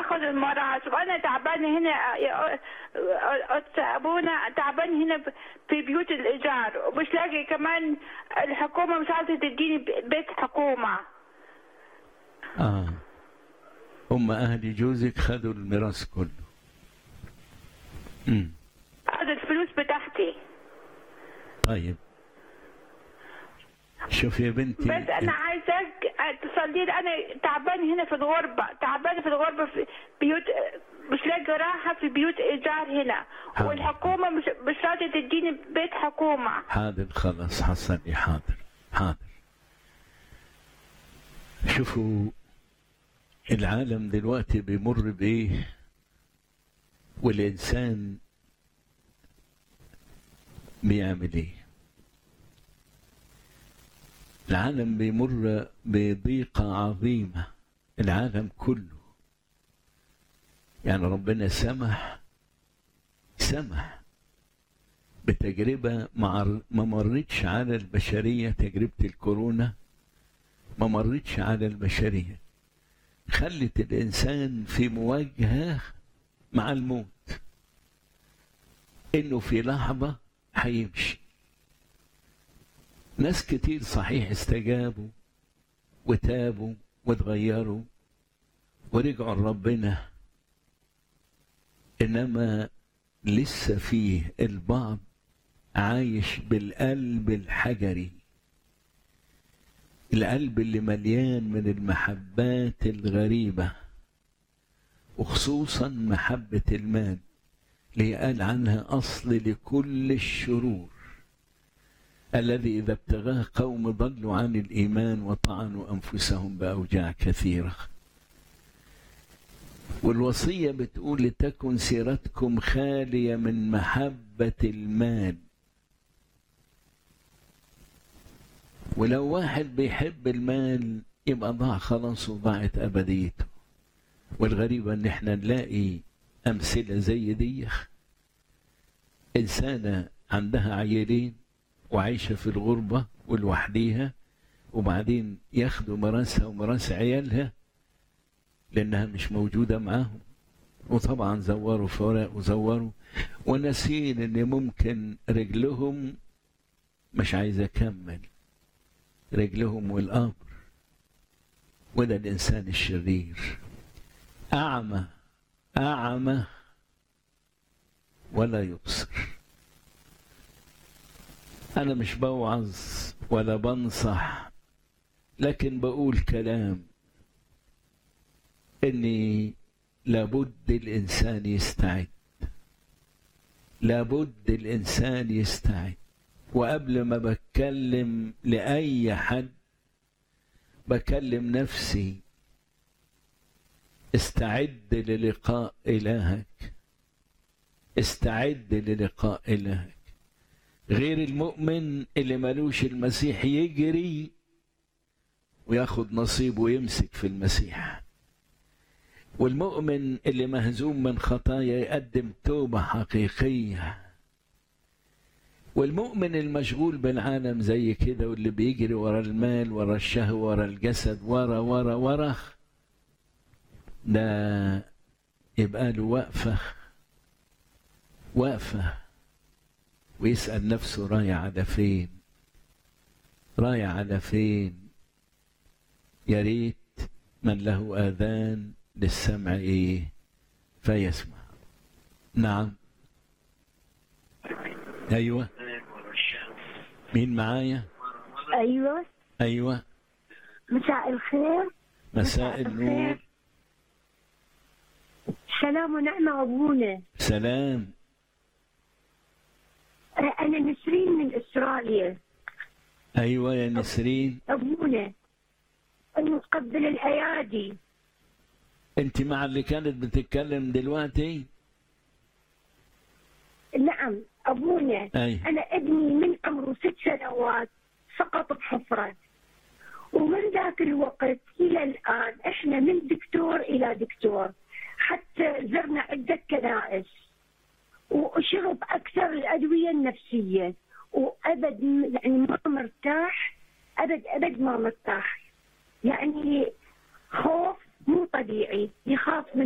اخذ المرض وانا تعبانه هنا ابونا تعبان هنا في بيوت الايجار ومش لاقي كمان الحكومه مش عايزه تديني بيت حكومه اه هم اهل جوزك خدوا الميراث كله امم هذا الفلوس بتاعتي طيب شوف يا بنتي بس انا عايزاك تصلي لي انا تعبان هنا في الغربه تعبان في الغربه في بيوت مش لاقي راحه في بيوت ايجار هنا حاضر. والحكومه مش مش راضيه تديني بيت حكومه حاضر خلاص حصلي حاضر حاضر شوفوا العالم دلوقتي بيمر بايه والانسان بيعمل ايه العالم بيمر بضيقة عظيمة العالم كله يعني ربنا سمح سمح بتجربة ما ما مرتش على البشرية تجربة الكورونا ما مرتش على البشرية خلت الإنسان في مواجهة مع الموت إنه في لحظة هيمشي ناس كتير صحيح استجابوا وتابوا واتغيروا ورجعوا لربنا انما لسه فيه البعض عايش بالقلب الحجري القلب اللي مليان من المحبات الغريبة وخصوصا محبة المال اللي قال عنها أصل لكل الشرور الذي إذا ابتغاه قوم ضلوا عن الإيمان وطعنوا أنفسهم بأوجاع كثيرة والوصية بتقول لتكن سيرتكم خالية من محبة المال ولو واحد بيحب المال يبقى ضاع خلاص وضاعت أبديته والغريبة إن إحنا نلاقي أمثلة زي دي إنسانة عندها عيلين وعايشة في الغربة ولوحديها وبعدين ياخدوا مراسها ومراس عيالها لأنها مش موجودة معاهم وطبعا زوروا فرق وزوروا وناسين إن ممكن رجلهم مش عايز أكمل رجلهم والقبر وده الإنسان الشرير أعمى أعمى ولا يبصر أنا مش بوعظ ولا بنصح لكن بقول كلام إني لابد الإنسان يستعد لابد الإنسان يستعد وقبل ما بتكلم لأي حد بكلم نفسي استعد للقاء إلهك استعد للقاء إلهك غير المؤمن اللي ملوش المسيح يجري وياخد نصيبه ويمسك في المسيح والمؤمن اللي مهزوم من خطايا يقدم توبة حقيقية والمؤمن المشغول بالعالم زي كده واللي بيجري ورا المال ورا الشهوة ورا الجسد ورا ورا ورا ده يبقى له وقفة وقفة ويسأل نفسه رايح على فين رايح على فين يا ريت من له آذان للسمع إيه فيسمع نعم أيوة مين معايا ايوه أيوة مساء الخير مساء النور سلام ونعمة أبونا سلام أنا نسرين من أستراليا أيوة يا نسرين أبونا نقبل الأيادي أنت مع اللي كانت بتتكلم دلوقتي نعم أبونا أي أنا ابني من عمره ست سنوات سقط بحفرة ومن ذاك الوقت إلى الآن إحنا من دكتور إلى دكتور حتى زرنا عدة كنائس وشرب أكثر الأدوية النفسية وأبد م- يعني ما مرتاح أبد أبد ما مرتاح يعني خوف مو طبيعي يخاف من